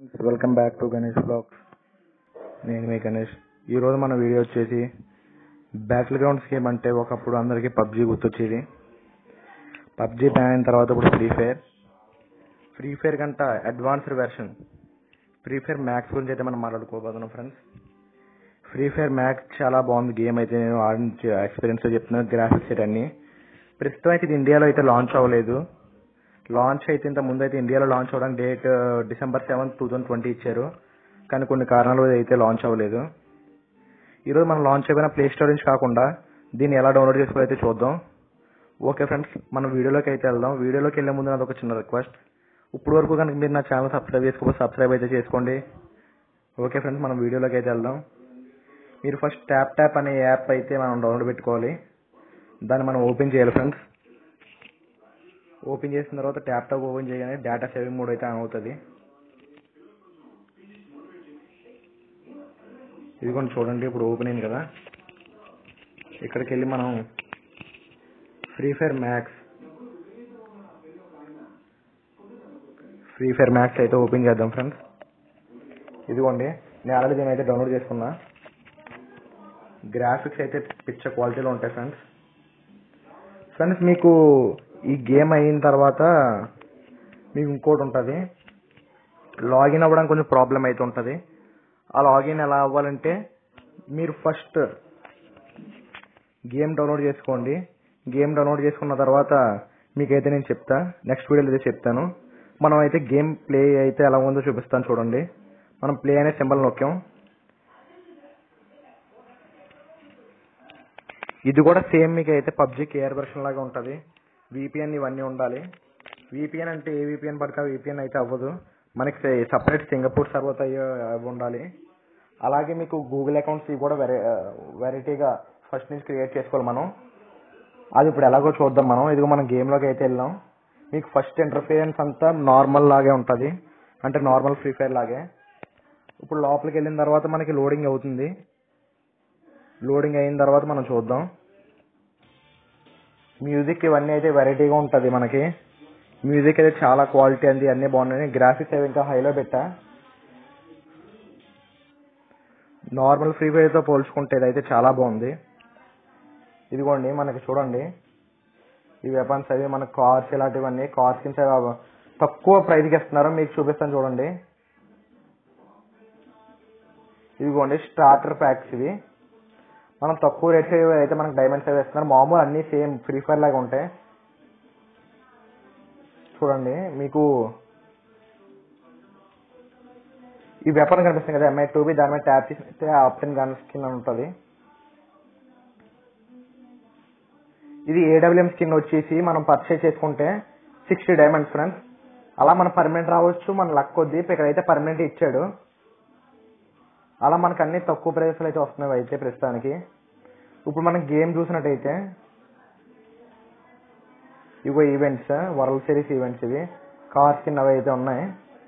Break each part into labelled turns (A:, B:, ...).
A: welcome back to Ganesh blogs నేను మీ గణేష్ ఈరోజు మన వీడియో వచ్చేసి బ్యాటిల్ గ్రౌండ్స్ గేమ్ అంటే ఒకప్పుడు అందరికీ పబ్జీ గుర్తొచ్చేది పబ్జీ బ్యాన్ అయిన తర్వాత ఇప్పుడు ఫ్రీ ఫైర్ ఫ్రీ ఫైర్ కంట advanced version free fire max గురించి అయితే మనం మాట్లాడుకోబోతున్నాం ఫ్రెండ్స్ ఫ్రీ ఫైర్ మ్యాక్స్ చాలా బాగుంది గేమ్ అయితే నేను ఆడిన ఎక్స్పీరియన్స్ చెప్తున్నాను గ్రాఫిక్స్ అయితే అన్ని ప్రస్తుతం అయితే ఇది ఇండియాలో అయితే లాంచ్ అవ్వలేదు లాంచ్ అయితే ఇంత ముందు అయితే ఇండియాలో లాంచ్ అవ్వడానికి date December seventh two thousand twenty ఇచ్చారు కానీ కొన్ని కారణాల వల్ల అయితే లాంచ్ అవ్వలేదు ఈరోజు మనం లాంచ్ అయిపోయిన ప్లే స్టోర్ నుంచి కాకుండా దీన్ని ఎలా డౌన్లోడ్ చేసుకోవాలో అయితే చూద్దాం ఓకే ఫ్రెండ్స్ మనం వీడియోలోకి అయితే వెళ్దాం వీడియోలోకి వెళ్ళే ముందు నాది ఒక చిన్న రిక్వెస్ట్ ఇప్పుడు వరకు కనుక మీరు నా ఛానల్ సబ్స్క్రైబ్ చేసుకోకపోతే సబ్స్క్రైబ్ అయితే చేసుకోండి ఓకే ఫ్రెండ్స్ మనం వీడియోలోకి అయితే వెళ్దాం మీరు ఫస్ట్ ట్యాప్ ట్యాప్ అనే యాప్ అయితే మనం డౌన్లోడ్ పెట్టుకోవాలి దాన్ని మనం ఓపెన్ చేయాలి ఫ్రెండ్స్ ఓపెన్ చేసిన తర్వాత ట్యాప్ టాప్ ఓపెన్ చేయగానే డేటా సేవింగ్ మోడ్ అయితే ఆన్ అవుతుంది ఇది కొన్ని చూడండి ఇప్పుడు ఓపెన్ అయింది కదా ఇక్కడికి వెళ్ళి మనం free fire max free fire max అయితే ఓపెన్ చేద్దాం ఫ్రెండ్స్ ఇదిగోండి నేను ఆల్రెడీ దీని అయితే డౌన్లోడ్ చేసుకున్నా గ్రాఫిక్స్ అయితే పిచ్చ క్వాలిటీలో ఉంటాయి ఫ్రెండ్స్ ఫ్రెండ్స్ మీకు ఈ గేమ్ అయిన తర్వాత మీకు ఇంకోటి ఉంటుంది లాగిన్ అవ్వడానికి కొంచెం ప్రాబ్లం అయితే ఉంటుంది ఆ లాగిన్ ఎలా అవ్వాలంటే మీరు ఫస్ట్ గేమ్ డౌన్లోడ్ చేసుకోండి గేమ్ డౌన్లోడ్ చేసుకున్న తర్వాత మీకైతే నేను చెప్తా నెక్స్ట్ వీడియోలో అయితే చెప్తాను మనం అయితే గేమ్ ప్లే అయితే ఎలా ఉందో చూపిస్తాను చూడండి మనం ప్లే అనే సింబల్ నొక్కాం ఇది కూడా సేమ్ మీకు అయితే పబ్జీ కేఆర్ వెర్షన్ లాగా ఉంటుంది విపిఎన్ ఇవన్నీ ఉండాలి విపిఎన్ అంటే ఏ విపిఎన్ పడితే ఆ విపిఎన్ అయితే అవ్వదు మనకి సపరేట్ సింగపూర్ సర్వర్ అయ్యే అవి ఉండాలి అలాగే మీకు గూగుల్ అకౌంట్స్ ఇవి కూడా వెరై వెరైటీగా ఫస్ట్ నుంచి క్రియేట్ చేసుకోవాలి మనం అది ఇప్పుడు ఎలాగో చూద్దాం మనం ఇదిగో మనం గేమ్లోకి అయితే వెళ్ళాం మీకు ఫస్ట్ ఇంటర్ఫిరెన్స్ అంతా నార్మల్ లాగే ఉంటుంది అంటే నార్మల్ ఫ్రీ ఫైర్ లాగే ఇప్పుడు లోపలికి వెళ్ళిన తర్వాత మనకి లోడింగ్ అవుతుంది లోడింగ్ అయిన తర్వాత మనం చూద్దాం మ్యూజిక్ ఇవన్నీ అయితే వెరైటీగా ఉంటుంది మనకి మ్యూజిక్ అయితే చాలా క్వాలిటీ అంది అన్నీ బాగున్నాయి గ్రాఫిక్స్ అవి ఇంకా హైలో పెట్టా నార్మల్ ఫ్రీ ఫైర్తో పోల్చుకుంటే ఇదైతే చాలా బాగుంది ఇదిగోండి మనకి చూడండి ఈ వెపన్స్ అవి మన కార్స్ ఇలాంటివన్నీ కార్స్ కింద తక్కువ ప్రైజ్కి ఇస్తున్నారు మీకు చూపిస్తాను చూడండి ఇదిగోండి స్టార్టర్ ప్యాక్స్ ఇవి మనం తక్కువ రేట్ అయితే మనకు డైమండ్స్ అవి ఇస్తున్నారు మామూలు అన్ని సేమ్ ఫ్రీ ఫైర్ లాగా ఉంటాయి చూడండి మీకు ఈ వెపన్ కనిపిస్తుంది కదా ఎంఐ టూబీ దాని మీద ట్యాప్ చేస్తే ఆప్షన్ గన్ స్కిన్ అని ఉంటుంది ఇది ఏడబ్ల్యూఎం స్కిన్ వచ్చేసి మనం పర్చేస్ చేసుకుంటే సిక్స్టీ డైమండ్స్ ఫ్రెండ్స్ అలా మన పర్మనెంట్ రావచ్చు మన లక్ కొద్ది ఇక్కడైతే పర్మనెంట్ ఇచ్చాడు అలా మనకు అన్ని తక్కువ ప్రైస్లు అయితే వస్తున్నాయి అయితే ప్రస్తుతానికి ఇప్పుడు మనం గేమ్ చూసినట్టయితే ఇవో ఈవెంట్స్ వరల్డ్ సిరీస్ ఈవెంట్స్ ఇవి కార్స్ కింద అవి అయితే ఉన్నాయి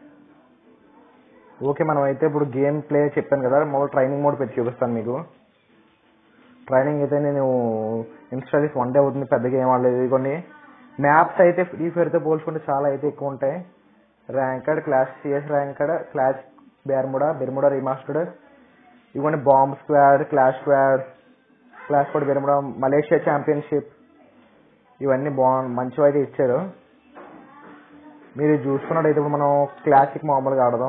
A: ఓకే మనం అయితే ఇప్పుడు గేమ్ ప్లే చెప్పాను కదా మొదలు ట్రైనింగ్ మోడ్ పెట్టి చూపిస్తాను మీకు ట్రైనింగ్ అయితే నేను ఇన్స్టా చేసి వన్ డే అవుతుంది పెద్ద గేమ్ ఆడలేదు కొన్ని మ్యాప్స్ అయితే ఫ్రీ ఫైర్తో పోల్చుకుంటే చాలా అయితే ఎక్కువ ఉంటాయి ranked class CS ranked class Bermuda Bermuda remastered ఇవన్నీ bomb squad clash squad clash squad Bermuda Malaysia championship ఇవన్నీ బాగు మంచివి అయితే ఇచ్చారు మీరు చూసుకున్నట్టయితే ఇప్పుడు మనం క్లాసిక్ మామూలుగా ఆడదాం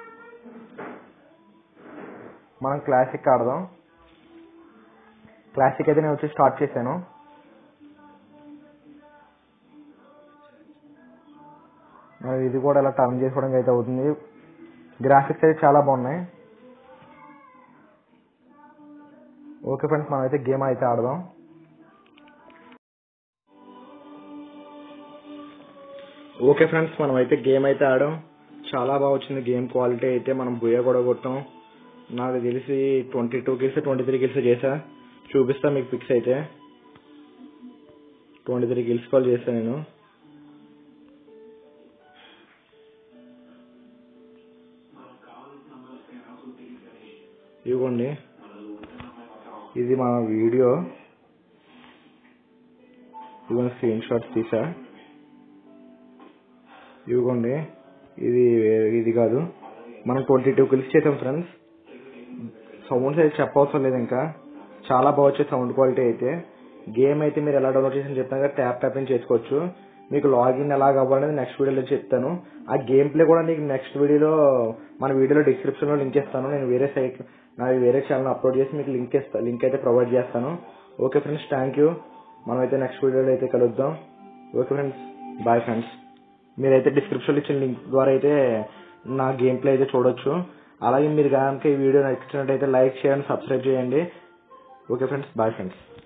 A: మనం క్లాసిక్ ఆడదాం క్లాసిక్ అయితే నేను వచ్చి స్టార్ట్ చేశాను మరి ఇది కూడా ఇలా టర్న్ చేసుకోవడానికి అయితే అవుతుంది గ్రాఫిక్స్ అయితే చాలా బాగున్నాయి ఓకే ఫ్రెండ్స్ మనం అయితే గేమ్ అయితే ఆడదాం ఓకే ఫ్రెండ్స్ మనం అయితే గేమ్ అయితే ఆడాం చాలా బాగా వచ్చింది గేమ్ క్వాలిటీ అయితే మనం బుయ్య కూడా కొట్టాం నాకు తెలిసి twenty two kills twenty three kills చేసా చూపిస్తా మీకు పిక్స్ అయితే ట్వంటీ త్రీ కిల్స్ కాల్ చేశాను నేను ఇవ్వండి ఇది మా వీడియో ఇవన్నీ స్క్రీన్ షాట్స్ తీసా ఇవ్వండి ఇది వేరే- ఇది కాదు మనం ట్వంటీ టూ కిల్స్ చేసాం ఫ్రెండ్స్ సౌండ్స్ అయితే చెప్పవసరం లేదు ఇంకా చాలా బాగా వచ్చే సౌండ్ క్వాలిటీ అయితే గేమ్ అయితే మీరు ఎలా డౌన్లోడ్ చేసి చెప్తాను కదా ట్యాప్ ట్యాపింగ్ చేసుకోవచ్చు మీకు లాగిన్ ఎలా అవ్వాలనేది నెక్స్ట్ వీడియోలో చెప్తాను ఆ గేమ్ ప్లే కూడా నీకు నెక్స్ట్ వీడియోలో మన వీడియోలో డిస్క్రిప్షన్ లో లింక్ ఇస్తాను నేను వేరే సైట్ నా వేరే ఛానల్ అప్లోడ్ చేసి మీకు లింక్ ఇస్తా లింక్ అయితే ప్రొవైడ్ చేస్తాను ఓకే ఫ్రెండ్స్ థ్యాంక్ యూ మనం అయితే నెక్స్ట్ వీడియోలో అయితే కలుద్దాం ఓకే ఫ్రెండ్స్ బాయ్ ఫ్రెండ్స్ మీరైతే డిస్క్రిప్షన్ ఇచ్చిన లింక్ ద్వారా అయితే నా గేమ్ ప్లే అయితే చూడొచ్చు అలాగే మీరు కనుక ఈ వీడియో నచ్చినట్టయితే లైక్ చేయండి సబ్స్క్రైబ్ చేయండి ఓకే ఫ్రెండ్స్ బాయ్ ఫ్రెండ్స్